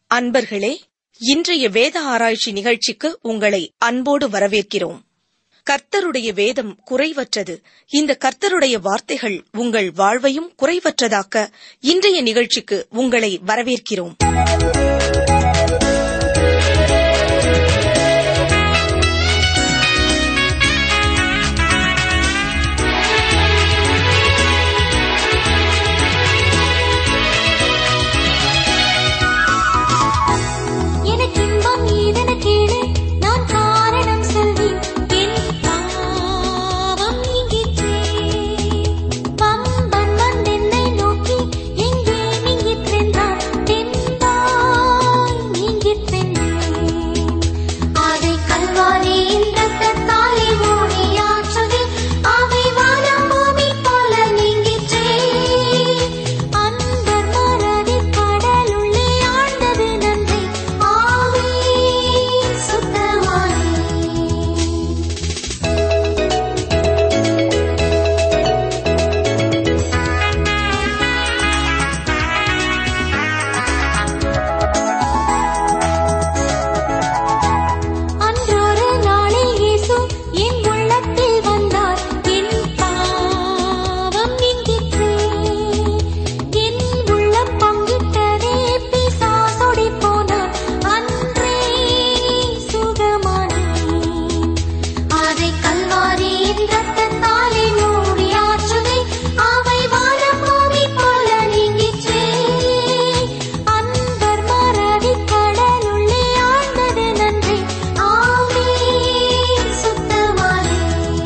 அன்பர்களே இன்றைய வேத ஆராய்ச்சி நிகழ்ச்சிக்கு உங்களை அன்போடு வரவேற்கிறோம் கர்த்தருடைய வேதம் குறைவற்றது இந்த கர்த்தருடைய வார்த்தைகள் உங்கள் வாழ்வையும் குறைவற்றதாக்க இன்றைய நிகழ்ச்சிக்கு உங்களை வரவேற்கிறோம் எனக்கு இன்பம் ஏதென கேளு நான் காரணம் சொல்வேன் என் பாவம் நீங்கிற்றே பம்பன் வந்தென்னை நோக்கி எங்கே நீங்கிற்றென்றார் தென்பாய் நீங்கிற்றென்றேன் அதை கல்வாரியின் ரத்தத்தாலே மூடியாற்றுது அவை வானம் பூமி போல நீங்கிற்றே அன்பர் மறதி கடலுள்ளே ஆழ்ந்தது நன்றி ஆவே சுத்தமானே அன்றொரு நாளில் இயேசு என் உள்ளத்தில் வந்தார் என் பாவம் நீங்கிற்றே என் உள்ளம் பங்கிட்டதே பிசாசோடி போனார் அன்றே சுகமானேன் அதை கல்வாரியின் ரத்தத்தாலே மூடியாற்றுவே அவை வானம் பூமி போல நீங்கிற்றே அன்பர் மறதி கடலுள்ளே ஆழ்ந்தது நன்றி ஆவே சுத்தமானே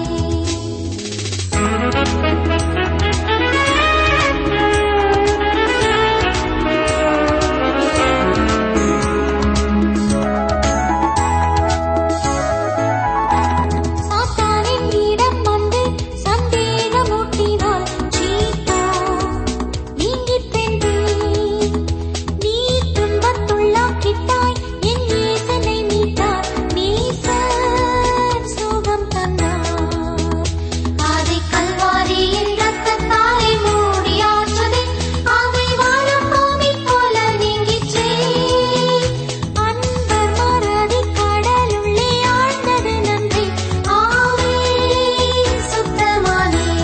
சாத்தானின் இடம் வந்து சந்தேகமூட்டினாள் சீதா நீங்கித் தென்றேன் நீ துன்பத்துள்ளாக்கிட்டாய் என் நேசனை மீட்டார் நேசர் சுகம் தந்தார் அதை கல்வாரியின் ரத்தத்தாலே மூடியாற்றுதே அவை வானம் பூமி போல நீங்கிற்றே அன்பர் மறதி கடலுள்ளே ஆழ்ந்தது நன்றி ஆவே சுத்தமானே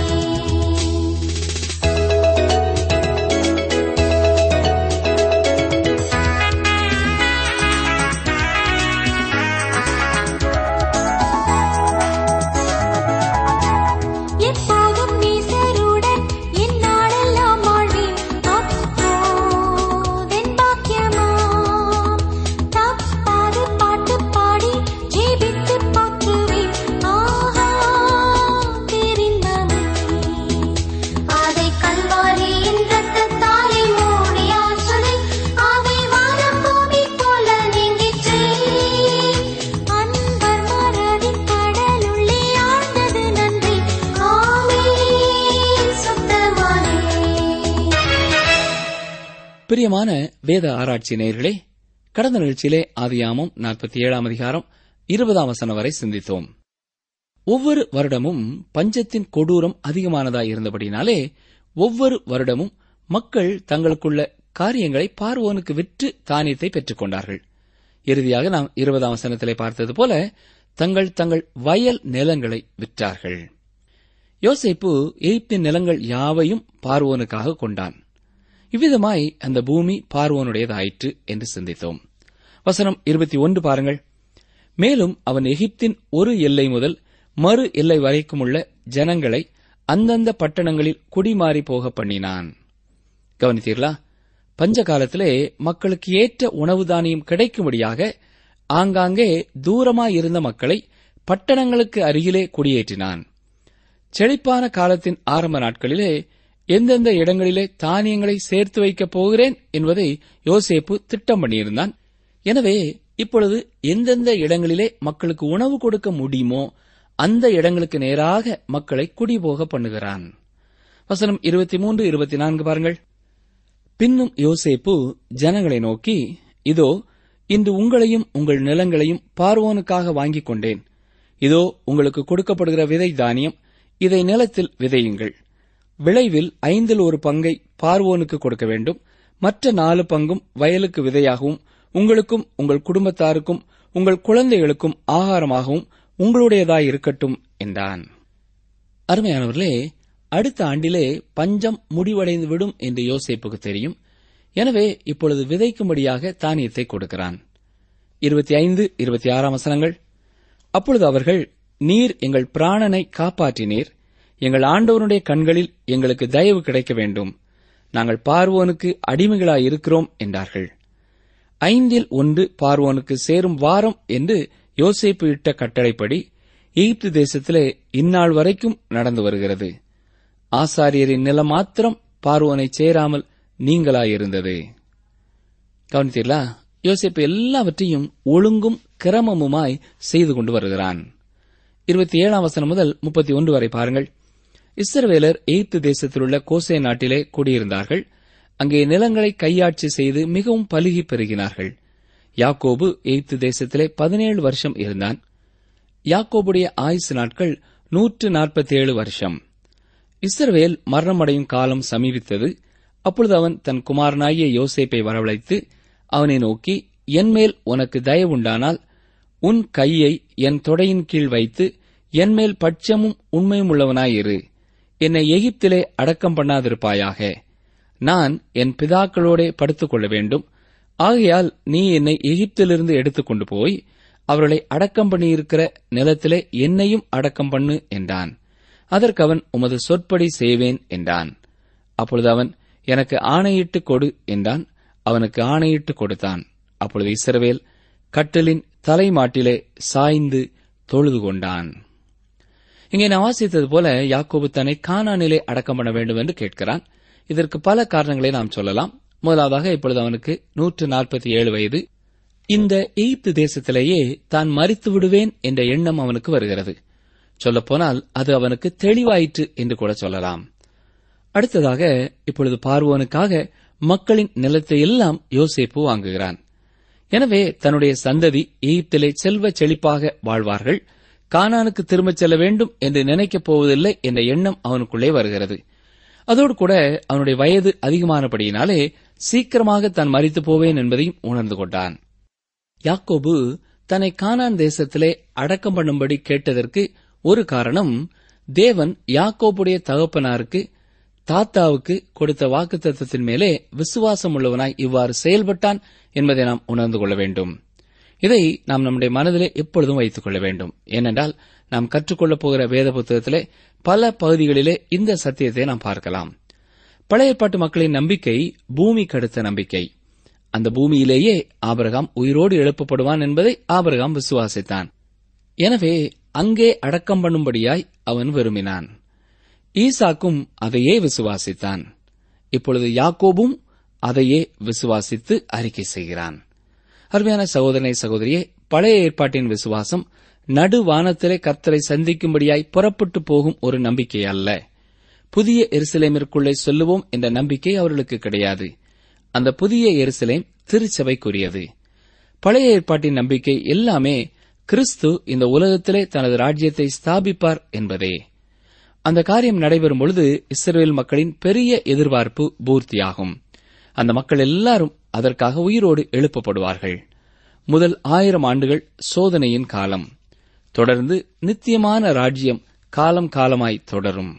எப்போதும் நேசருடன் என் நாளெல்லாம் வாழ்வேன் அப்போதென் பாக்கியமாம் தப்பாது பாட்டு பாடி ஜெபித்து போற்றுவேன் ஆஹா தெரிந்தமே அதை கல்வாரியின் ரத்தத்தாலே மூடியாற்றுதே அவை வானம் பூமி போல நீங்கிற்றே அன்பர் மறதி கடலுள்ளே ஆழ்ந்தது நன்றி ஆவே சுத்தமானே பிரியமான வேத ஆராய்ச்சி நேயர்களே கடந்த நிகழ்ச்சியிலே ஆதியாமம் நாற்பத்தி ஏழாம் அதிகாரம் இருபதாம் வசனம் வரை சிந்தித்தோம் ஒவ்வொரு வருடமும் பஞ்சத்தின் கொடூரம் அதிகமானதாய் இருந்தபடினாலே ஒவ்வொரு வருடமும் மக்கள் தங்களுக்குள்ள காரியங்களை பார்வோனுக்கு விற்று தானியத்தை பெற்றுக் கொண்டார்கள் இறுதியாக நாம் இருபதாம் வசனத்திலே பார்த்தது போல தங்கள் தங்கள் வயல் நிலங்களை விற்றார்கள் யோசேப்பு எகிப்தின் நிலங்கள் யாவையும் பார்வோனுக்காக கொண்டான் இவ்விதமாய் அந்த பூமி பார்வோனுடையதாயிற்று என்று சிந்தித்தோம் வசனம் இருபத்தி ஒன்று பாருங்கள் மேலும் அவன் எகிப்தின் ஒரு எல்லை முதல் மறு எல்லை வரைக்கும் உள்ள ஜனங்களை அந்தந்த பட்டணங்களில் குடிமாறி போக பண்ணினான் கவனித்தீர்களா பஞ்ச காலத்திலே மக்களுக்கு ஏற்ற உணவு தானியம் கிடைக்கும்படியாக ஆங்காங்கே தூரமாயிருந்த மக்களை பட்டணங்களுக்கு அருகிலே குடியேற்றினான் செழிப்பான காலத்தின் ஆரம்ப நாட்களிலே எந்தெந்த இடங்களிலே தானியங்களை சேர்த்து வைக்கப் போகிறேன் என்பதை யோசேப்பு திட்டம் பண்ணியிருந்தான் எனவே இப்பொழுது எந்தெந்த இடங்களிலே மக்களுக்கு உணவு கொடுக்க முடியுமோ அந்த இடங்களுக்கு நேராக மக்களை குடிபோக பண்ணுகிறான் வசனம் இருபத்தி மூன்று இருபத்தி நான்கு பாருங்கள் பின்னும் யோசேப்பு ஜனங்களை நோக்கி இதோ இன்று உங்களையும் உங்கள் நிலங்களையும் பார்வோனுக்காக வாங்கிக் கொண்டேன் இதோ உங்களுக்கு கொடுக்கப்படுகிற விதை தானியம் இதை நிலத்தில் விதையுங்கள் விளைவில் ஐந்தில் ஒரு பங்கை பார்வோனுக்கு கொடுக்க வேண்டும் மற்ற நாலு பங்கும் வயலுக்கு விதையாகவும் உங்களுக்கும் உங்கள் குடும்பத்தாருக்கும் உங்கள் குழந்தைகளுக்கும் ஆகாரமாகவும் உங்களுடையதாய் இருக்கட்டும் என்றான் அருமையானவர்களே அடுத்த ஆண்டிலே பஞ்சம் முடிவடைந்து விடும் என்று யோசேப்புக்கு தெரியும் எனவே இப்பொழுது விதைக்கும்படியாக தானியத்தை கொடுக்கிறான் இருபத்தி ஐந்து இருபத்தி ஆறாம் வசனங்கள் அப்பொழுது அவர்கள் நீர் எங்கள் பிராணனை காப்பாற்றினீர் எங்கள் ஆண்டவனுடைய கண்களில் எங்களுக்கு தயவு கிடைக்க வேண்டும் நாங்கள் பார்வோனுக்கு அடிமைகளாய் இருக்கிறோம் என்றார்கள் ஐந்தில் ஒன்று பார்வோனுக்கு சேரும் வாரம் என்று யோசேப்பு இட்ட கட்டளைப்படி எகிப்து தேசத்திலே இந்நாள் வரைக்கும் நடந்து வருகிறது ஆசாரியரின் நிலம் மாத்திரம் பார்வோனை சேராமல் நீங்களாயிருந்தது கவனித்தீர்களா யோசேப்பு எல்லாவற்றையும் ஒழுங்கும் கிரமமுமாய் செய்து கொண்டு வருகிறான் இருபத்தி ஏழாம் வசனம் முதல் முப்பத்தி ஒன்று வரை பாருங்கள் இஸ்ரவேலர் எகிப்து தேசத்தில் உள்ள கோசே நாட்டிலே குடியிருந்தார்கள் அங்கே நிலங்களை கையாட்சி செய்து மிகவும் பலுகி பெருகினார்கள் யாக்கோபு எகிப்து தேசத்திலே பதினேழு வருஷம் இருந்தான் யாக்கோபுடைய ஆயுசு நாட்கள் நூற்று நாற்பத்தி ஏழு வருஷம் இஸ்ரவேல் மரணமடையும் காலம் சமீபித்தது அப்பொழுது அவன் தன் குமாரனாகிய யோசேப்பை வரவழைத்து அவனை நோக்கி என்மேல் உனக்கு தயவுண்டானால் உன் கையை என் தொடையின் கீழ் வைத்து என்மேல் பட்சமும் உண்மையும் உள்ளவனாயிரு என்னை எகிப்திலே அடக்கம் பண்ணாதிருப்பாயாக நான் என் பிதாக்களோடே படுத்துக் கொள்ள வேண்டும் ஆகையால் நீ என்னை எகிப்திலிருந்து எடுத்துக்கொண்டு போய் அவர்களை அடக்கம் பண்ணியிருக்கிற நிலத்திலே என்னையும் அடக்கம் பண்ணு என்றான் அதற்கு அவன் உமது சொற்படி செய்வேன் என்றான் அப்பொழுது அவன் எனக்கு ஆணையிட்டு கொடு என்றான் அவனுக்கு ஆணையிட்டு கொடுத்தான் அப்பொழுது இஸ்ரவேல் கட்டலின் தலைமாட்டிலே சாய்ந்து தொழுது கொண்டான் இங்கே நான் வாசித்தது போல யாக்கோபு தன்னை கானானிலே அடக்கம் பண்ண வேண்டும் என்று கேட்கிறான் இதற்கு பல காரணங்களை நாம் சொல்லலாம் முதலாவதாக இப்பொழுது அவனுக்கு நூற்று நாற்பத்தி ஏழு வயது இந்த எகிப்து தேசத்திலேயே தான் மறித்து விடுவேன் என்ற எண்ணம் அவனுக்கு வருகிறது சொல்லப்போனால் அது அவனுக்கு தெளிவாயிற்று என்று கூட சொல்லலாம் அடுத்ததாக இப்பொழுது பார்வோனுக்காக மக்களின் நிலத்தை எல்லாம் யோசேப்பு வாங்குகிறான் எனவே தன்னுடைய சந்ததி எகிப்திலே செல்வ செழிப்பாக வாழ்வார்கள் கானானுக்கு திரும்பச் செல்ல வேண்டும் என்று நினைக்கப் போவதில்லை என்ற எண்ணம் அவனுக்குள்ளே வருகிறது அதோடு கூட அவனுடைய வயது அதிகமானபடியினாலே சீக்கிரமாக தான் மறித்து போவேன் என்பதையும் உணர்ந்து கொண்டான் யாக்கோபு தன்னை கானான் தேசத்திலே அடக்கம் பண்ணும்படி கேட்டதற்கு ஒரு காரணம் தேவன் யாக்கோபுடைய தகப்பனாருக்கு தாத்தாவுக்கு கொடுத்த வாக்குத்தத்தத்தின் மேலே விசுவாசம் உள்ளவனாய் இவ்வாறு செயல்பட்டான் என்பதை நாம் உணர்ந்து கொள்ள வேண்டும் இதை நாம் நம்முடைய மனதிலே எப்பொழுதும் வைத்துக் கொள்ள வேண்டும் ஏனென்றால் நாம் கற்றுக்கொள்ளப் போகிற வேத புத்தகத்திலே பல பகுதிகளிலே இந்த சத்தியத்தை நாம் பார்க்கலாம் பழைய ஏற்பாட்டு மக்களின் நம்பிக்கை பூமி கடுத்த நம்பிக்கை அந்த பூமியிலேயே ஆபரகாம் உயிரோடு எழுப்பப்படுவான் என்பதை ஆபரகாம் விசுவாசித்தான் எனவே அங்கே அடக்கம் பண்ணும்படியாய் அவன் விரும்பினான் ஈசாக்கும் அதையே விசுவாசித்தான் இப்பொழுது யாக்கோபும் அதையே விசுவாசித்து அறிக்கை செய்கிறான் அருமையான சகோதரனை சகோதரியே பழைய ஏற்பாட்டின் விசுவாசம் நடு வானத்திலே கர்த்தரை சந்திக்கும்படியாய் புறப்பட்டு போகும் ஒரு நம்பிக்கை அல்ல புதிய எருசலேமிற்குள்ளே சொல்லுவோம் என்ற நம்பிக்கை அவர்களுக்கு கிடையாது அந்த புதிய எருசலேம் திருச்சபைக்குரியது பழைய ஏற்பாட்டின் நம்பிக்கை எல்லாமே கிறிஸ்து இந்த உலகத்திலே தனது ராஜ்யத்தை ஸ்தாபிப்பார் என்பதே அந்த காரியம் நடைபெறும் பொழுது இஸ்ரேல் மக்களின் பெரிய எதிர்பார்ப்பு பூர்த்தியாகும் அந்த மக்கள் எல்லாரும் அதற்காக உயிரோடு எழுப்பப்படுவார்கள் முதல் ஆயிரம் ஆண்டுகள் சோதனையின் காலம் தொடர்ந்து நித்தியமான ராஜ்யம் காலம் காலமாய் தொடரும்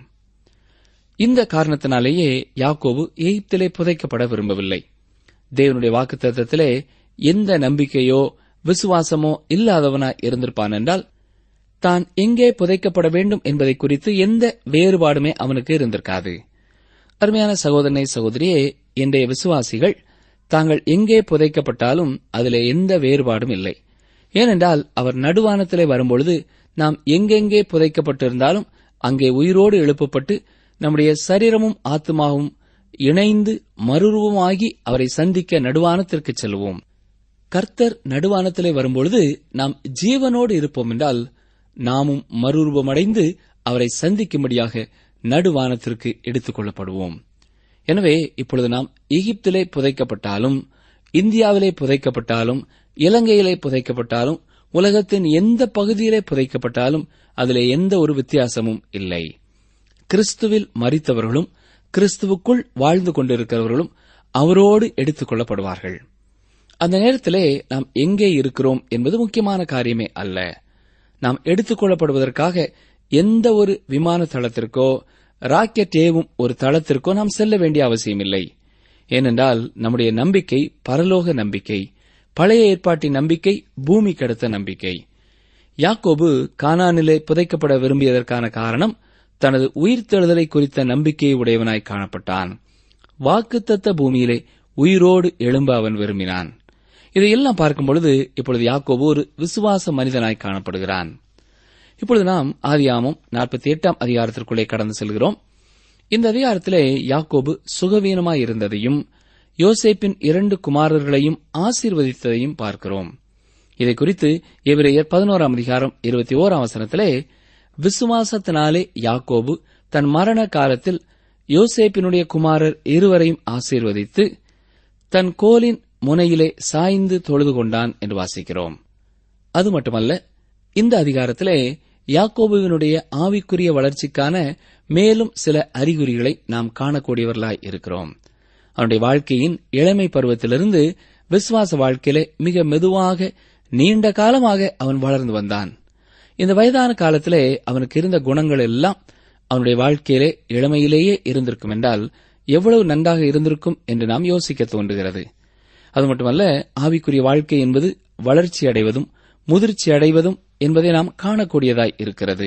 இந்த காரணத்தினாலேயே யாக்கோபு எகிப்திலே புதைக்கப்பட விரும்பவில்லை தேவனுடைய வாக்குத்தத்தத்திலே எந்த நம்பிக்கையோ விசுவாசமோ இல்லாதவனாய் இருந்திருப்பான் என்றால் தான் எங்கே புதைக்கப்பட வேண்டும் என்பதை குறித்து எந்த வேறுபாடுமே அவனுக்கு இருந்திருக்காது அருமையான சகோதரனை சகோதரியே இன்றைய விசுவாசிகள் தாங்கள் எங்கே புதைக்கப்பட்டாலும் அதிலே எந்த வேறுபாடும் இல்லை ஏனென்றால் அவர் நடுவானத்திலே வரும்பொழுது நாம் எங்கெங்கே புதைக்கப்பட்டிருந்தாலும் அங்கே உயிரோடு எழுப்பப்பட்டு நம்முடைய சரீரமும் ஆத்மாவும் இணைந்து மறுரூபமாகி அவரை சந்திக்க நடுவானத்திற்கு செல்வோம் கர்த்தர் நடுவானத்திலே வரும்பொழுது நாம் ஜீவனோடு இருப்போம் என்றால் நாமும் மறுரூபமடைந்து அவரை சந்திக்கும்படியாக நடுவானத்திற்கு எடுத்துக் கொள்ளப்படுவோம் எனவே இப்பொழுது நாம் எகிப்திலே புதைக்கப்பட்டாலும் இந்தியாவிலே புதைக்கப்பட்டாலும் இலங்கையிலே புதைக்கப்பட்டாலும் உலகத்தின் எந்த பகுதியிலே புதைக்கப்பட்டாலும் அதிலே எந்த ஒரு வித்தியாசமும் இல்லை கிறிஸ்துவில் மறித்தவர்களும் கிறிஸ்துவுக்குள் வாழ்ந்து கொண்டிருக்கிறவர்களும் அவரோடு எடுத்துக் கொள்ளப்படுவார்கள் அந்த நேரத்திலே நாம் எங்கே இருக்கிறோம் என்பது முக்கியமான காரியமே அல்ல நாம் எடுத்துக்கொள்ளப்படுவதற்காக எந்த ஒரு விமான தளத்திற்கோ ராக்கெட் ஏவும் ஒரு தளத்திற்கோ நாம் செல்ல வேண்டிய அவசியமில்லை ஏனென்றால் நம்முடைய நம்பிக்கை பரலோக நம்பிக்கை பழைய ஏற்பாட்டின் நம்பிக்கை பூமி கடத்த நம்பிக்கை யாக்கோபு கானானிலே புதைக்கப்பட விரும்பியதற்கான காரணம் தனது உயிர்த்தெழுதலை குறித்த நம்பிக்கையை உடையவனாய் காணப்பட்டான் வாக்குத்தத்த பூமியிலே உயிரோடு எழும்ப அவன் விரும்பினான் இதையெல்லாம் பார்க்கும் பொழுது இப்பொழுது யாக்கோபு ஒரு விசுவாச மனிதனாய் காணப்படுகிறான் இப்பொழுது நாம் ஆதியாமம் நாற்பத்தி எட்டாம் அதிகாரத்திற்குள்ளே கடந்து செல்கிறோம் இந்த அதிகாரத்திலே யாக்கோபு சுகவீனமாய் இருந்ததையும் யோசேப்பின் இரண்டு குமாரர்களையும் ஆசீர்வதித்ததையும் பார்க்கிறோம் இதை குறித்து எபிரேயர் பதினோராம் அதிகாரம் இருபத்தி ஓராம் வசனத்திலே விசுவாசத்தினாலே யாக்கோபு தன் மரண காலத்தில் யோசேப்பினுடைய குமாரர் இருவரையும் ஆசீர்வதித்து தன் கோலின் முனையிலே சாய்ந்து தொழுது கொண்டான் என்று வாசிக்கிறோம் அது மட்டுமல்ல இந்த அதிகாரத்திலே யாக்கோபுவினுடைய ஆவிக்குரிய வளர்ச்சிக்கான மேலும் சில அறிகுறிகளை நாம் காணக்கூடியவர்களாய் இருக்கிறோம் அவனுடைய வாழ்க்கையின் இளமை பருவத்திலிருந்து விசுவாச வாழ்க்கையிலே மிக மெதுவாக நீண்ட காலமாக அவன் வளர்ந்து வந்தான் இந்த வயதான காலத்திலே அவனுக்கு இருந்த குணங்கள் எல்லாம் அவனுடைய வாழ்க்கையிலே இளமையிலேயே இருந்திருக்கும் என்றால் எவ்வளவு நன்றாக இருந்திருக்கும் என்று நாம் யோசிக்க தோன்றுகிறது அது மட்டுமல்ல ஆவிக்குரிய வாழ்க்கை என்பது வளர்ச்சி அடைவதும் முதிர்ச்சி அடைவதும் என்பதை நாம் காணக்கூடியதாய் இருக்கிறது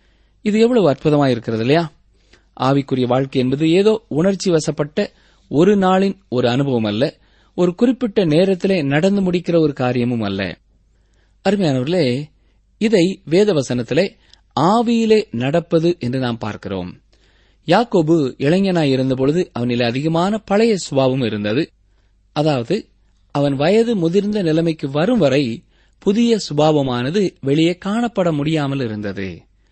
இது எவ்வளவு அற்புதமாய் இருக்கிறது இல்லையா ஆவிக்குரிய வாழ்க்கை என்பது ஏதோ உணர்ச்சி வசப்பட்ட ஒரு நாளின் ஒரு அனுபவம் அல்ல ஒரு குறிப்பிட்ட நேரத்திலே நடந்து முடிக்கிற ஒரு காரியமும் அல்ல அருமையானவர்களே இதை வேதவசனத்திலே ஆவியிலே நடப்பது என்று நாம் பார்க்கிறோம் யாக்கோபு இளைஞனாய் இருந்தபொழுது அவனில் அதிகமான பழைய சுபாவம் இருந்தது அதாவது அவன் வயது முதிர்ந்த நிலைமைக்கு வரும் வரை புதிய சுபாவமானது வெளியே காணப்பட முடியாமல் இருந்தது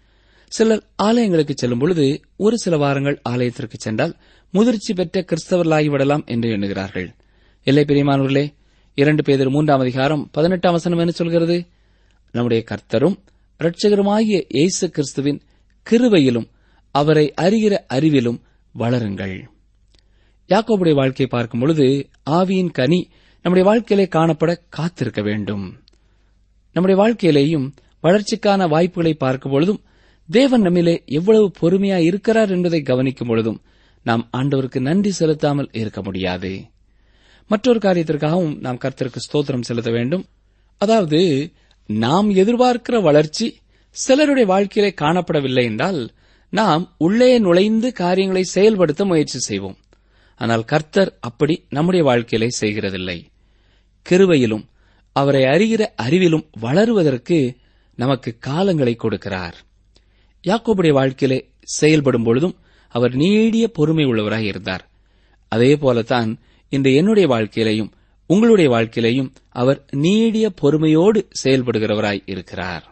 சிலர் ஆலயங்களுக்கு செல்லும் பொழுது ஒரு சில வாரங்கள் ஆலயத்திற்கு சென்றால் முதிர்ச்சி பெற்ற கிறிஸ்தவர்களாகிவிடலாம் என்று எண்ணுகிறார்கள் இல்லை பிரியமானவர்களே இரண்டு பேதர் மூன்றாம் அதிகாரம் பதினெட்டாம் வசனம் என்ன சொல்கிறது நம்முடைய கர்த்தரும் இரட்சகருமாகிய இயேசு கிறிஸ்துவின் கிருபையிலும் அவரை அறிகிற அறிவிலும் வளருங்கள் யாக்கோபுடைய வாழ்க்கையை பார்க்கும் பொழுது ஆவியின் கனி நம்முடைய வாழ்க்கையிலே காணப்பட காத்திருக்க வேண்டும் நம்முடைய வாழ்க்கையிலேயும் வளர்ச்சிக்கான வாய்ப்புகளை பார்க்கும் பொழுதும் தேவன் நம்மிலே எவ்வளவு பொறுமையா இருக்கிறார் என்பதை கவனிக்கும் பொழுதும் நாம் ஆண்டவருக்கு நன்றி செலுத்தாமல் இருக்க முடியாது மற்றொரு காரியத்திற்காகவும் நாம் கர்த்தருக்கு ஸ்தோத்திரம் செலுத்த வேண்டும் அதாவது நாம் எதிர்பார்க்கிற வளர்ச்சி சிலருடைய வாழ்க்கையிலே காணப்படவில்லை என்றால் நாம் உள்ளே நுழைந்து காரியங்களை செயல்படுத்த முயற்சி செய்வோம் ஆனால் கர்த்தர் அப்படி நம்முடைய வாழ்க்கையிலே செய்கிறதில்லை கிருவையிலும் அவரை அறிகிற அறிவிலும் வளருவதற்கு நமக்கு காலங்களை கொடுக்கிறார் யாக்கோபுடைய வாழ்க்கையிலே செயல்படும் பொழுதும் அவர் நீடிய பொறுமை உள்ளவராய் இருந்தார் அதே போலத்தான் இந்த என்னுடைய வாழ்க்கையிலேயும் உங்களுடைய வாழ்க்கையிலேயும் அவர் நீடிய பொறுமையோடு செயல்படுகிறவராய் இருக்கிறார்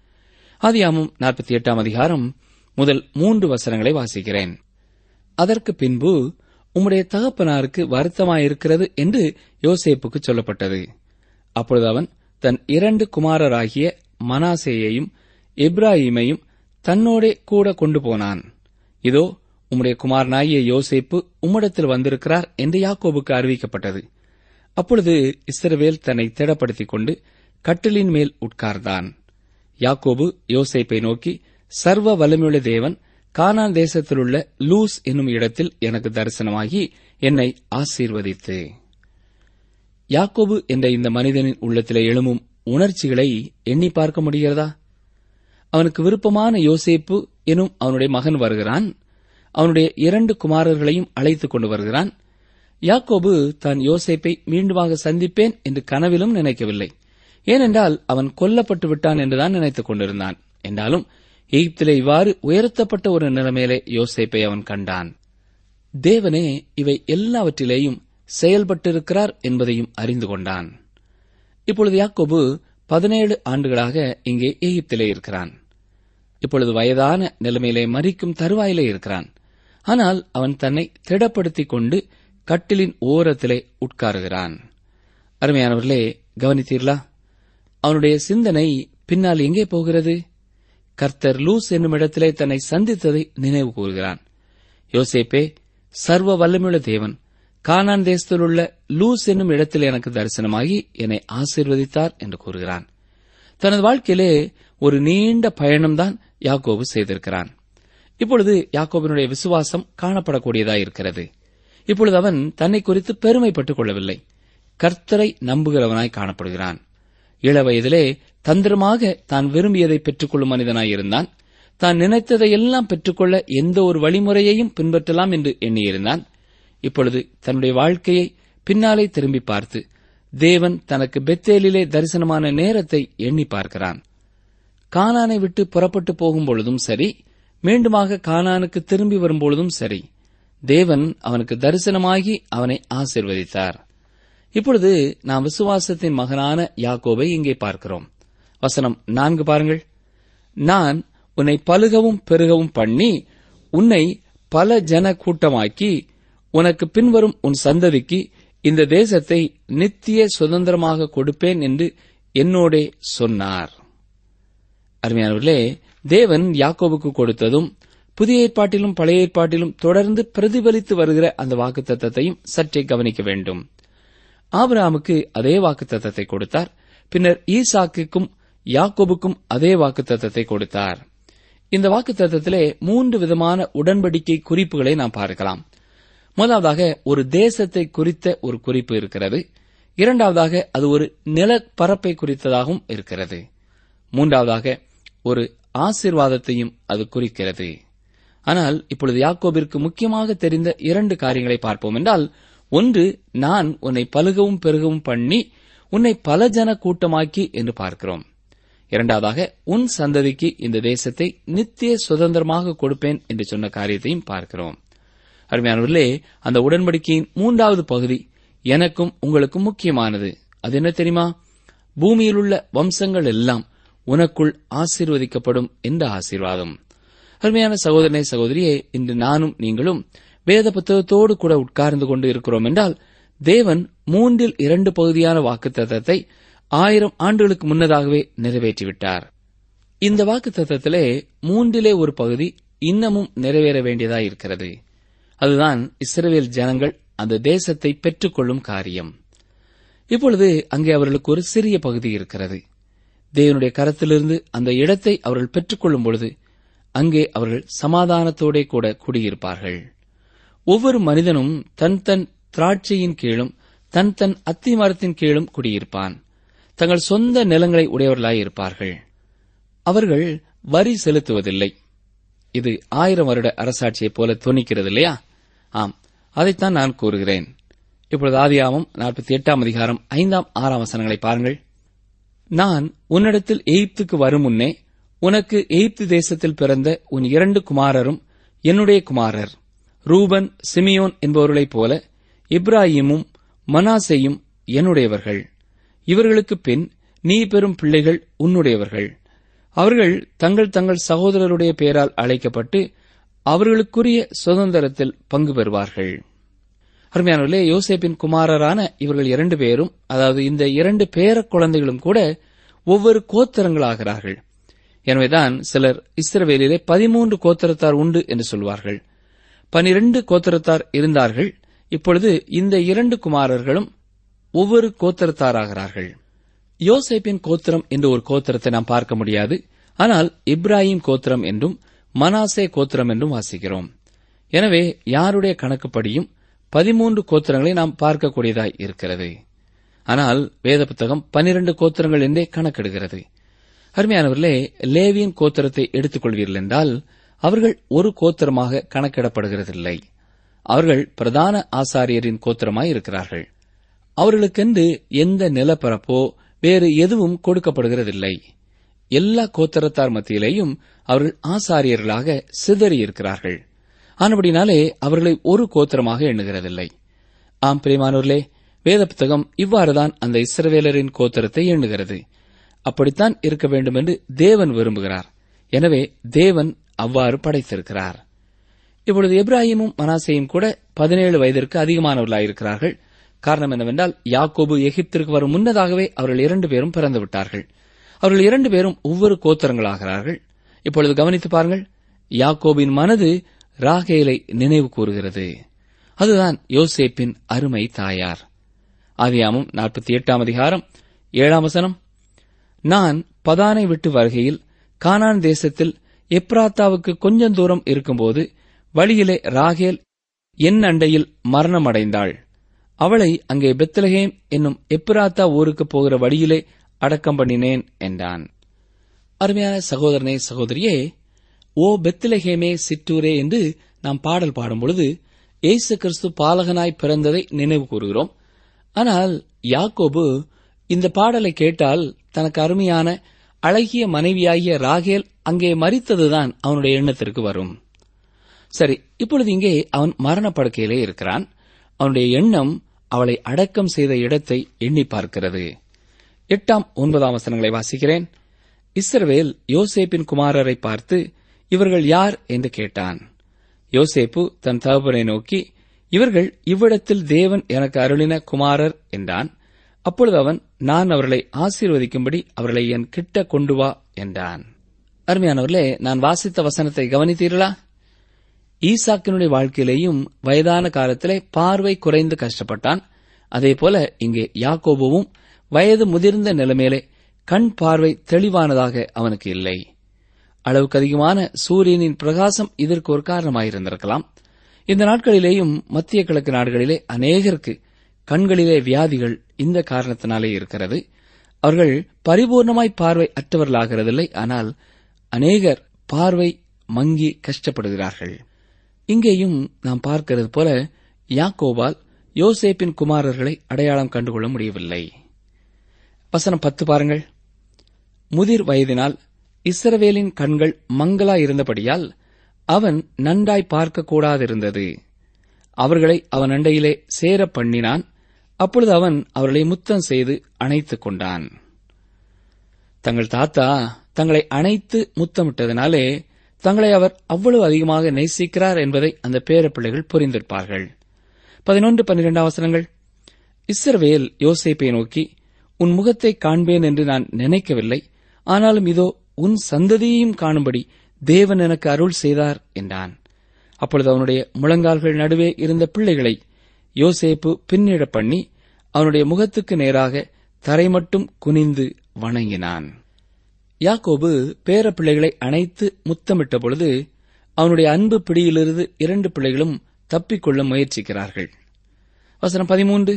ஆதியாமம் நாற்பத்தி எட்டாம் அதிகாரம் முதல் மூன்று வசனங்களை வாசிக்கிறேன் அதற்கு பின்பு உம்முடைய தகப்பனாருக்கு வருத்தமாயிருக்கிறது என்று யோசேப்புக்கு சொல்லப்பட்டது அப்பொழுது அவன் தன் இரண்டு குமாரராகிய மனாசேயையும் எப்ராஹிமையும் தன்னோடே கூட கொண்டு போனான் இதோ உம்முடைய குமாரனாகிய யோசேப்பு உம்மிடத்தில் வந்திருக்கிறார் என்று யாக்கோபுக்கு அறிவிக்கப்பட்டது அப்பொழுது இஸ்ரவேல் தன்னை திடப்படுத்திக் கொண்டு கட்டிலின் மேல் உட்கார்ந்தான் யாக்கோபு யோசேப்பை நோக்கி சர்வ வலிமையுள்ள தேவன் கானான் தேசத்திலுள்ள லூஸ் என்னும் இடத்தில் எனக்கு தரிசனமாகி என்னை ஆசீர்வதித்து யாக்கோபு என்ற இந்த மனிதனின் உள்ளத்திலே எழும்பும் உணர்ச்சிகளை எண்ணி பார்க்க முடிகிறதா அவனுக்கு விருப்பமான யோசேப்பு எனும் அவனுடைய மகன் வருகிறான் அவனுடைய இரண்டு குமாரர்களையும் அழைத்துக் கொண்டு வருகிறான் யாக்கோபு தான் யோசேப்பை மீண்டுமாக சந்திப்பேன் என்று கனவிலும் நினைக்கவில்லை ஏனென்றால் அவன் கொல்லப்பட்டு விட்டான் என்றுதான் நினைத்துக் கொண்டிருந்தான் என்றாலும் எகிப்திலே இவ்வாறு உயர்த்தப்பட்ட ஒரு நிலைமையிலே யோசேப்பை அவன் கண்டான் தேவனே இவை எல்லாவற்றிலேயும் செயல்பட்டிருக்கிறார் என்பதையும் அறிந்து கொண்டான் இப்பொழுது யாக்கோபு பதினேழு ஆண்டுகளாக இங்கே எகிப்திலே இருக்கிறான் இப்பொழுது வயதான நிலைமையிலே மறிக்கும் தருவாயிலே இருக்கிறான் ஆனால் அவன் தன்னை திடப்படுத்திக் கொண்டு கட்டிலின் ஓரத்திலே உட்காருகிறான் அருமையானவர்களே கவனித்தீர்களா அவனுடைய சிந்தனை பின்னால் எங்கே போகிறது கர்த்தர் லூஸ் என்னும் இடத்திலே தன்னை சந்தித்ததை நினைவு கூறுகிறான் யோசேப்பே சர்வ வல்லமையுள்ள தேவன் கானான் தேசத்தில் உள்ள லூஸ் என்னும் இடத்தில் எனக்கு தரிசனமாகி என்னை ஆசீர்வதித்தார் என்று கூறுகிறான் தனது வாழ்க்கையிலே ஒரு நீண்ட பயணம்தான் யாக்கோபு செய்திருக்கிறான் இப்பொழுது யாக்கோபினுடைய விசுவாசம் காணப்படக்கூடியதாய் இருக்கிறது இப்பொழுது அவன் தன்னை குறித்து பெருமைப்பட்டுக் கொள்ளவில்லை கர்த்தரை நம்புகிறவனாய் காணப்படுகிறான் இளவயதிலே தந்திரமாக தான் விரும்பியதை பெற்றுக்கொள்ளும் மனிதனாய் இருந்தான் தான் நினைத்ததை எல்லாம் பெற்றுக்கொள்ள எந்த ஒரு வழிமுறையையும் பின்பற்றலாம் என்று எண்ணியிருந்தான் இப்பொழுது தன்னுடைய வாழ்க்கையை பின்னாலே திரும்பி பார்த்து தேவன் தனக்கு பெத்தேலிலே தரிசனமான நேரத்தை எண்ணி பார்க்கிறான் கானானை விட்டு புறப்பட்டு போகும் பொழுதும் சரி மீண்டுமாக கானானுக்கு திரும்பி வரும்பொழுதும் சரி தேவன் அவனுக்கு தரிசனமாகி அவனை ஆசிர்வதித்தார் இப்பொழுது நாம் விசுவாசத்தின் மகனான யாக்கோபை இங்கே பார்க்கிறோம் வசனம் நான்கு பாருங்கள் நான் உன்னை பலுகவும் பெருகவும் பண்ணி உன்னை பல ஜன கூட்டமாக்கி உனக்கு பின்வரும் உன் சந்ததிக்கு இந்த தேசத்தை நித்திய சுதந்திரமாக கொடுப்பேன் என்று என்னோடே சொன்னார் அருமையானவர்களே தேவன் யாக்கோபுக்கு கொடுத்ததும் புதிய ஏற்பாட்டிலும் பழைய ஏற்பாட்டிலும் தொடர்ந்து பிரதிபலித்து வருகிற அந்த வாக்குத்தத்தத்தையும் சற்றே கவனிக்க வேண்டும் ஆபிரகாமுக்கு அதே வாக்குத்தத்தத்தை கொடுத்தார் பின்னர் ஈசாக்குக்கும் யாக்கோபுக்கும் அதே வாக்குத்தத்தத்தை கொடுத்தார் இந்த வாக்குத்தத்தத்திலே மூன்று விதமான உடன்படிக்கை குறிப்புகளை நாம் பார்க்கலாம் முதலாவதாக ஒரு தேசத்தை குறித்த ஒரு குறிப்பு இருக்கிறது இரண்டாவதாக அது ஒரு நிலப்பரப்பை குறித்ததாகவும் இருக்கிறது மூன்றாவதாக ஒரு ஆசீர்வாதத்தையும் அது குறிக்கிறது ஆனால் இப்பொழுது யாக்கோபிற்கு முக்கியமாக தெரிந்த இரண்டு காரியங்களை பார்ப்போம் என்றால் ஒன்று நான் உன்னை பலுகவும் பெருகவும் பண்ணி உன்னை பல ஜன கூட்டமாக்கி என்று பார்க்கிறோம் இரண்டாவதாக உன் சந்ததிக்கு இந்த தேசத்தை நித்திய சுதந்திரமாக கொடுப்பேன் என்று சொன்ன காரியத்தையும் பார்க்கிறோம் அருமையானவர்களே அந்த உடன்படிக்கையின் மூன்றாவது பகுதி எனக்கும் உங்களுக்கும் முக்கியமானது அது என்ன தெரியுமா பூமியிலுள்ள வம்சங்கள் எல்லாம் உனக்குள் ஆசீர்வதிக்கப்படும் என்ற ஆசீர்வாதம் அருமையான சகோதரனை சகோதரியே இன்று நானும் நீங்களும் வேத புத்தகத்தோடு கூட உட்கார்ந்து கொண்டு இருக்கிறோம் என்றால் தேவன் மூன்றில் இரண்டு பகுதியான வாக்குத்தத்தத்தை ஆயிரம் ஆண்டுகளுக்கு முன்னதாகவே நிறைவேற்றிவிட்டார் இந்த வாக்குத்தத்தத்திலே மூன்றிலே ஒரு பகுதி இன்னமும் நிறைவேற வேண்டியதாய் இருக்கிறது அதுதான் இஸ்ரவேல் ஜனங்கள் அந்த தேசத்தை பெற்றுக்கொள்ளும் காரியம் இப்பொழுது அங்கே அவர்களுக்கு ஒரு சிறிய பகுதி இருக்கிறது தேவனுடைய கரத்திலிருந்து அந்த இடத்தை அவர்கள் பெற்றுக்கொள்ளும் பொழுது அங்கே அவர்கள் சமாதானத்தோடே கூட குடியிருப்பார்கள் ஒவ்வொரு மனிதனும் தன் தன் திராட்சையின் கீழும் தன் தன் அத்தி மரத்தின் கீழும் குடியிருப்பான் தங்கள் சொந்த நிலங்களை உடையவர்களாய் இருப்பார்கள் அவர்கள் வரி செலுத்துவதில்லை இது ஆயிரம் வருட அரசாட்சியைப் போல துணிக்கிறது இல்லையா ஆம் அதைத்தான் நான் கூறுகிறேன் இப்பொழுது ஆதியாமம் நாற்பத்தி எட்டாம் அதிகாரம் ஐந்தாம் ஆறாம் வசனங்களை பாருங்கள் நான் உன்னிடத்தில் எகிப்துக்கு வரும் முன்னே உனக்கு எகிப்து தேசத்தில் பிறந்த உன் இரண்டு குமாரரும் என்னுடைய குமாரர் ரூபன் சிமியோன் என்பவர்களைப் போல இப்ராஹிமும் மனாசேயும் என்னுடையவர்கள் இவர்களுக்கு பின் நீ பெறும் பிள்ளைகள் உன்னுடையவர்கள் அவர்கள் தங்கள் தங்கள் சகோதரருடைய பெயரால் அழைக்கப்பட்டு அவர்களுக்குரிய சுதந்திரத்தில் பங்கு பெறுவார்கள் அருமையானவர்களே யோசேப்பின் குமாரரான இவர்கள் இரண்டு பேரும் அதாவது இந்த இரண்டு பேர குழந்தைகளும் கூட ஒவ்வொரு கோத்திரங்களாகிறார்கள் எனவேதான் சிலர் இஸ்ரவேலிலே பதிமூன்று கோத்திரத்தார் உண்டு என்று சொல்வார்கள் பனிரெண்டு கோத்திரத்தார் இருந்தார்கள் இப்பொழுது இந்த இரண்டு குமாரர்களும் ஒவ்வொரு கோத்திரத்தாராகிறார்கள் யோசேப்பின் கோத்திரம் என்று ஒரு கோத்திரத்தை நாம் பார்க்க முடியாது ஆனால் இப்ராஹிம் கோத்திரம் என்றும் மனாசே கோத்திரம் என்றும் வாசிக்கிறோம் எனவே யாருடைய கணக்குப்படியும் பதிமூன்று கோத்திரங்களை நாம் பார்க்கக்கூடியதாய் இருக்கிறது ஆனால் வேத புத்தகம் பனிரண்டு கோத்திரங்கள் என்றே கணக்கெடுகிறது அருமையானவர்களே லேவியின் கோத்திரத்தை எடுத்துக்கொள்வீர்கள் என்றால் அவர்கள் ஒரு கோத்திரமாக கணக்கிடப்படுகிறதில்லை அவர்கள் பிரதான ஆசாரியரின் கோத்திரமாய் இருக்கிறார்கள் அவர்களுக்கென்று எந்த நிலப்பரப்போ வேறு எதுவும் கொடுக்கப்படுகிறதில்லை எல்லா கோத்திரத்தார் மத்தியிலேயும் அவர்கள் ஆசாரியர்களாக சிதறியிருக்கிறார்கள் ஆனபடினாலே அவர்களை ஒரு கோத்திரமாக எண்ணுகிறதில்லை ஆம் பிரியமானோர்களே வேத புத்தகம் இவ்வாறுதான் அந்த இஸ்ரவேலரின் கோத்திரத்தை எண்ணுகிறது அப்படித்தான் இருக்க வேண்டும் என்று தேவன் விரும்புகிறார் எனவே தேவன் அவ்வாறு படைத்திருக்கிறார் இப்பொழுது எப்ராஹிமும் மனாசையும் கூட பதினேழு வயதிற்கு அதிகமானவர்களாயிருக்கிறார்கள் காரணம் என்னவென்றால் யாக்கோபு எகிப்திற்கு வரும் முன்னதாகவே அவர்கள் இரண்டு பேரும் பிறந்து விட்டார்கள் அவர்கள் இரண்டு பேரும் ஒவ்வொரு கோத்திரங்களாகிறார்கள் இப்பொழுது கவனித்து பாருங்கள் யாக்கோபின் மனது ராகேலை நினைவு கூறுகிறது அதுதான் யோசேப்பின் அருமை தாயார் ஆதியாமம் நாற்பத்தி எட்டாம் அதிகாரம் ஏழாம் வசனம் நான் பதானை விட்டு வருகையில் கானான் தேசத்தில் எப்ராத்தாவுக்கு கொஞ்சம் தூரம் இருக்கும்போது வழியிலே ராகேல் என் அண்டையில் மரணமடைந்தாள் அவளை அங்கே பெத்லகேம் என்னும் எப்ராத்தா ஊருக்கு போகிற வழியிலே அடக்கம் பண்ணினேன் என்றான் அருமையான சகோதரனே சகோதரியே ஓ பெத்லஹேமே சிற்றூரே என்று நாம் பாடல் பாடும் பொழுது இயேசு கிறிஸ்து பாலகனாய் பிறந்ததை நினைவு கூறுகிறோம் ஆனால் யாக்கோபு இந்த பாடலை கேட்டால் தனக்கு அருமையான அழகிய மனைவியாகிய ராகேல் அங்கே மறித்ததுதான் அவனுடைய எண்ணத்திற்கு வரும் சரி இப்பொழுது இங்கே அவன் மரணப்படுக்கையிலே இருக்கிறான் அவனுடைய எண்ணம் அவளை அடக்கம் செய்த இடத்தை எண்ணி பார்க்கிறது எட்டாம் ஒன்பதாம் வசனங்களை வாசிக்கிறேன் இஸ்ரவேல் யோசேப்பின் குமாரரை பார்த்து இவர்கள் யார் என்று கேட்டான் யோசேப்பு தன் தகப்பனை நோக்கி இவர்கள் இவ்விடத்தில் தேவன் எனக்கு அருளின குமாரர் என்றான் அப்பொழுது அவன் நான் அவர்களை ஆசீர்வதிக்கும்படி அவர்களை என் கிட்ட கொண்டு வா என்றான் அருமையானவர்களே நான் வாசித்த வசனத்தை கவனித்தீர்களா ஈசாக்கினுடைய வாழ்க்கையிலேயும் வயதான காலத்திலே பார்வை குறைந்து கஷ்டப்பட்டான் அதேபோல இங்கே யாக்கோபுவும் வயது முதிர்ந்த நிலைமையிலே கண் பார்வை தெளிவானதாக அவனுக்கு இல்லை அளவுக்கு அதிகமான சூரியனின் பிரகாசம் இதற்கு ஒரு காரணமாயிருந்திருக்கலாம் இந்த நாட்களிலேயும் மத்திய கிழக்கு நாடுகளிலே அநேகருக்கு கண்களிலே வியாதிகள் இந்த காரணத்தினாலே இருக்கிறது அவர்கள் பரிபூர்ணமாய் பார்வை அற்றவர்களாகிறதில்லை ஆனால் அநேகர் பார்வை மங்கி கஷ்டப்படுகிறார்கள் இங்கேயும் நாம் பார்க்கிறது போல யாக்கோபால் யோசேப்பின் குமாரர்களை அடையாளம் கண்டுகொள்ள முடியவில்லை வசனம் பத்து பாருங்கள் முதிர் வயதினால் இஸ்ரவேலின் கண்கள் மங்களா இருந்தபடியால் அவன் நன்றாய் பார்க்க கூடாதிருந்தது அவர்களை அவன் அண்டையிலே சேர பண்ணினான் அப்பொழுது அவன் அவர்களை முத்தம் செய்து அணைத்துக் கொண்டான் தங்கள் தாத்தா தங்களை அணைத்து முத்தமிட்டதினாலே தங்களை அவர் அவ்வளவு அதிகமாக நேசிக்கிறார் என்பதை அந்த பேரப்பிள்ளைகள் புரிந்திருப்பார்கள் பதினொன்று பன்னிரெண்டாம் அவசரங்கள் இஸ்ரவேல் யோசேப்பை நோக்கி உன் முகத்தை காண்பேன் என்று நான் நினைக்கவில்லை ஆனாலும் இதோ உன் சந்ததியையும் காணும்படி தேவன் எனக்கு அருள் செய்தார் என்றான் அப்பொழுது அவனுடைய முழங்கால்கள் நடுவே இருந்த பிள்ளைகளை யோசேப்பு பின்னிடப் பண்ணி அவனுடைய முகத்துக்கு நேராக தரை மட்டும் குனிந்து வணங்கினான் யாக்கோபு பேர பிள்ளைகளை அணைத்து முத்தமிட்ட பொழுது அவனுடைய அன்பு பிடியிலிருந்து இரண்டு பிள்ளைகளும் தப்பிக்கொள்ள முயற்சிக்கிறார்கள் வசனம் பதிமூன்று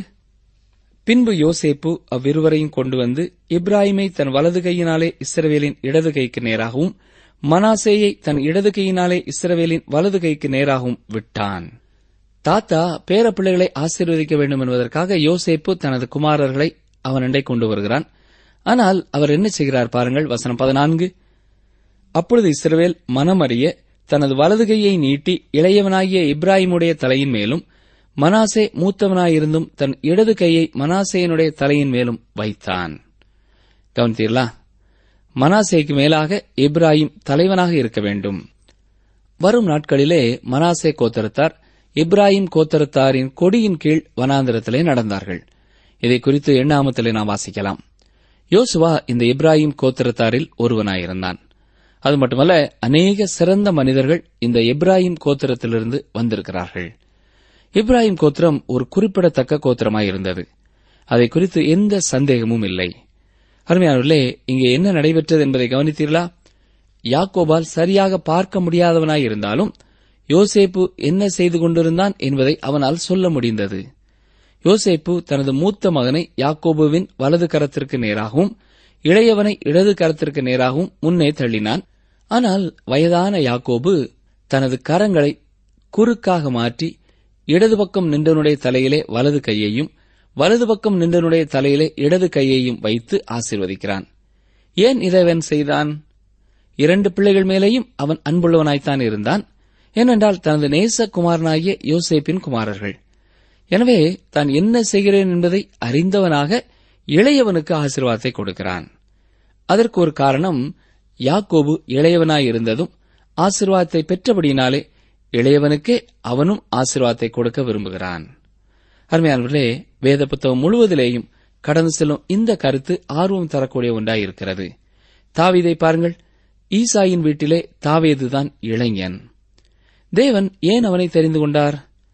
பின்பு யோசேப்பு அவ்விருவரையும் கொண்டு வந்து இப்ராஹிமை தன் வலது கையினாலே இஸ்ரவேலின் இடது கைக்கு நேராகவும் மனாசேயை தன் இடது கையினாலே இஸ்ரவேலின் வலது கைக்கு நேராகவும் விட்டான் தாத்தா பேர பிள்ளைகளை ஆசீர்வதிக்க வேண்டும் என்பதற்காக யோசேப்பு தனது குமாரர்களை அவனண்டை கொண்டு வருகிறான் ஆனால் அவர் என்ன செய்கிறார் பாருங்கள் வசனம் பதினான்கு அப்பொழுது இஸ்ரவேல் மனமறிய தனது வலது கையை நீட்டி இளையவனாகிய இப்ராஹிமுடைய தலையின் மேலும் மனாசே மூத்தவனாயிருந்தும் தன் இடது கையை மனாசேயனுடைய தலையின் மேலும் வைத்தான் கவனித்தீர்களா மனாசேக்கு மேலாக இப்ராஹிம் தலைவனாக இருக்க வேண்டும் வரும் நாட்களிலே மனாசே கோத்தரத்தார் இப்ராஹிம் கோத்தரத்தாரின் கொடியின் கீழ் வனாந்திரத்திலே நடந்தார்கள் இதை குறித்து எண்ணாமத்திலே நாம் வாசிக்கலாம் யோசுவா இந்த இப்ராஹிம் கோத்திரத்தாரில் ஒருவனாயிருந்தான் அது மட்டுமல்ல அநேக சிறந்த மனிதர்கள் இந்த இப்ராஹிம் கோத்திரத்திலிருந்து வந்திருக்கிறார்கள் இப்ராஹிம் கோத்திரம் ஒரு குறிப்பிடத்தக்க கோத்திரமாயிருந்தது அதை குறித்து எந்த சந்தேகமும் இல்லை அருமையானவர்களே இங்கே என்ன நடைபெற்றது என்பதை கவனித்தீர்களா யாக்கோபால் சரியாக பார்க்க முடியாதவனாய் இருந்தாலும் யோசேப்பு என்ன செய்து கொண்டிருந்தான் என்பதை அவனால் சொல்ல முடிந்தது யோசேப்பு தனது மூத்த மகனை யாக்கோபுவின் வலது கரத்திற்கு நேராகவும் இளையவனை இடது கரத்திற்கு நேராகவும் முன்னே தள்ளினான் ஆனால் வயதான யாக்கோபு தனது கரங்களை குறுக்காக மாற்றி இடது பக்கம் நின்றனுடைய தலையிலே வலது கையையும் வலது பக்கம் நின்றனுடைய தலையிலே இடது கையையும் வைத்து ஆசீர்வதிக்கிறான் ஏன் இதை அவன் செய்தான் இரண்டு பிள்ளைகள் மேலேயும் அவன் அன்புள்ளவனாய்த்தான் இருந்தான் ஏனென்றால் தனது நேச குமாரனாகிய யோசேப்பின் குமாரர்கள் எனவே தான் என்ன செய்கிறேன் என்பதை அறிந்தவனாக இளையவனுக்கு ஆசீர்வாதத்தை கொடுக்கிறான் அதற்கு ஒரு காரணம் யாக்கோபு இளையவனாய் இருந்ததும் ஆசீர்வாதத்தை பெற்றபடியினாலே இளையவனுக்கே அவனும் ஆசீர்வாதத்தை கொடுக்க விரும்புகிறான் அருமையானவர்களே வேத புத்தகம் முழுவதிலேயும் கடந்து செல்லும் இந்த கருத்து ஆர்வம் தரக்கூடிய ஒன்றாயிருக்கிறது தாவீதை பாருங்கள் ஈசாயின் வீட்டிலே தாவேதுதான் இளைஞன் தேவன் ஏன் அவனை தெரிந்து கொண்டார்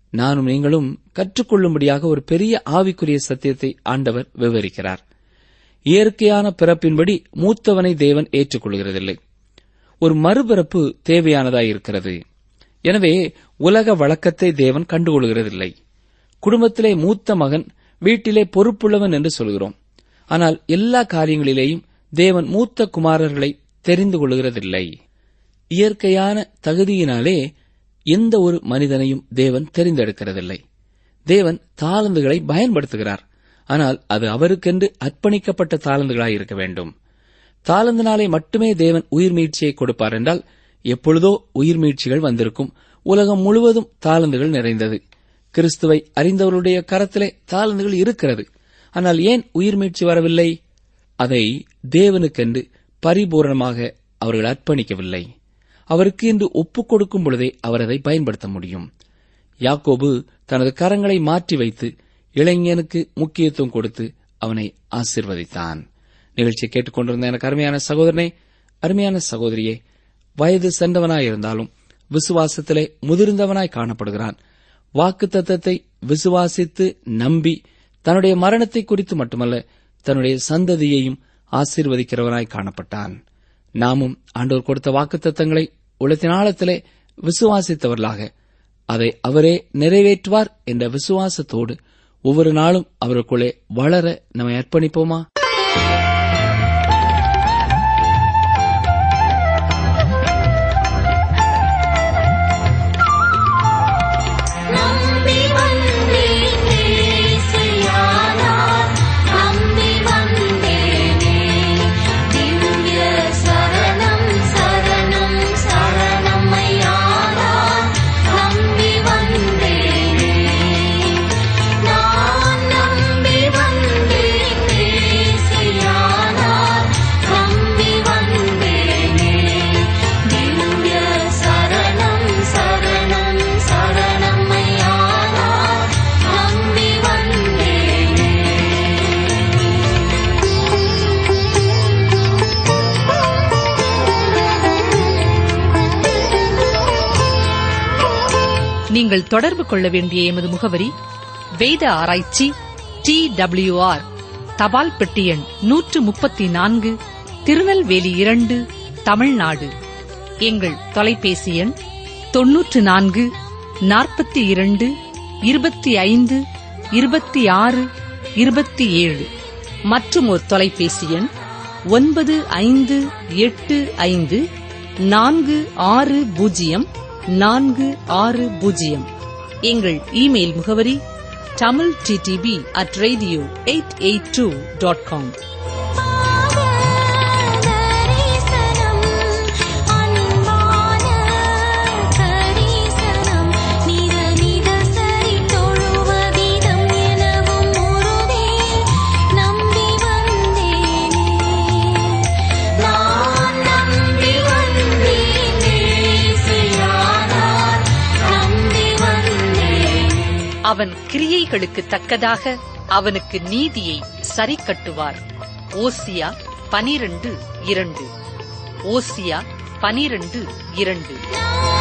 நானும் நீங்களும் கற்றுக்கொள்ளும்படியாக ஒரு பெரிய ஆவிக்குரிய சத்தியத்தை ஆண்டவர் விவரிக்கிறார் இயற்கையான பிறப்பின்படி மூத்தவனை தேவன் ஏற்றுக்கொள்கிறதில்லை ஒரு மறுபிறப்பு தேவையானதாய் இருக்கிறது எனவே உலக வழக்கத்தை தேவன் கண்டுகொள்கிறதில்லை குடும்பத்திலே மூத்த மகன் வீட்டிலே பொறுப்புள்ளவன் என்று சொல்கிறோம் ஆனால் எல்லா காரியங்களிலேயும் தேவன் மூத்த குமாரர்களை தெரிந்து கொள்கிறதில்லை இயற்கையான தகுதியினாலே எந்த ஒரு மனிதனையும் தேவன் தெரிந்தெடுக்கிறதில்லை தேவன் தாளந்துகளை பயன்படுத்துகிறார் ஆனால் அது அவருக்கென்று அர்ப்பணிக்கப்பட்ட தாளந்துகளாய் இருக்க வேண்டும் தாளந்தினாலே மட்டுமே தேவன் உயிர் மீட்சியை கொடுப்பார் என்றால் எப்பொழுதோ உயிர் மீட்சிகள் வந்திருக்கும் உலகம் முழுவதும் தாளந்துகள் நிறைந்தது கிறிஸ்துவை அறிந்தவருடைய கரத்திலே தாளந்துகள் இருக்கிறது ஆனால் ஏன் உயிர் மீட்சி வரவில்லை அதை தேவனுக்கென்று பரிபூரணமாக அவர்கள் அர்ப்பணிக்கவில்லை அவருக்கு என்று ஒப்புக் கொடுக்கும் பொழுதே அவர் அதை பயன்படுத்த முடியும் யாக்கோபு தனது கரங்களை மாற்றி வைத்து இளைஞனுக்கு முக்கியத்துவம் கொடுத்து அவனை ஆசிர்வதித்தான் நிகழ்ச்சியை கேட்டுக்கொண்டிருந்த எனக்கு அருமையான சகோதரனே அருமையான சகோதரியே வயது சென்றவனாயிருந்தாலும் விசுவாசத்திலே முதிர்ந்தவனாய் காணப்படுகிறான் வாக்கு தத்தத்தை விசுவாசித்து நம்பி தன்னுடைய மரணத்தை குறித்து மட்டுமல்ல தன்னுடைய சந்ததியையும் ஆசீர்வதிக்கிறவனாய் காணப்பட்டான் நாமும் ஆண்டோர் கொடுத்த வாக்கு தத்தங்களை உலகத்தின் ஆழத்திலே விசுவாசித்தவர்களாக அதை அவரே நிறைவேற்றுவார் என்ற விசுவாசத்தோடு ஒவ்வொரு நாளும் அவருக்குள்ளே வளர நம்மை அர்ப்பணிப்போமா நம்பி வந்தேன் இயேசுயானார் நம்பி வந்தேனே திவ்ய சரணம் சரணம் சரணம் ஐயானார் நம்பி வந்தேனே நான் நம்பி வந்தேன் இயேசுயானார் நம்பி வந்தேனே திவ்ய சரணம் சரணம் சரணம் ஐயானார் நம்பி நீங்கள் தொடர்பு கொள்ள வேண்டிய எமது முகவரி வேத ஆராய்ச்சி டி ஆர் தபால் பெட்டி எண் நூற்று முப்பத்தி நான்கு திருநெல்வேலி இரண்டு தமிழ்நாடு எங்கள் தொலைபேசி எண் தொன்னூற்று நான்கு நாற்பத்தி இரண்டு இருபத்தி ஐந்து இருபத்தி ஆறு இருபத்தி ஏழு மற்றும் ஒரு தொலைபேசி எண் ஒன்பது ஐந்து எட்டு ஐந்து நான்கு ஆறு பூஜ்ஜியம் நான்கு ஆறு பூஜ்ஜியம் எங்கள் இமெயில் முகவரி Tamil DTP at radio eight eight two dot com தரிசனம் அன்பான கரிசனம் நித நித சரி தொழுவதிடம் எனவும் உறுதி நம்பி வந்தேனே நான் நம்பி வந்தேன் இயேசுயானார் நம்பி வந்தேன் அவன் கிரியைகளுக்கு தக்கதாக அவனுக்கு நீதியை சரி கட்டுவார் ஓசியா பனிரண்டு இரண்டு ஓசியா பனிரண்டு இரண்டு நான்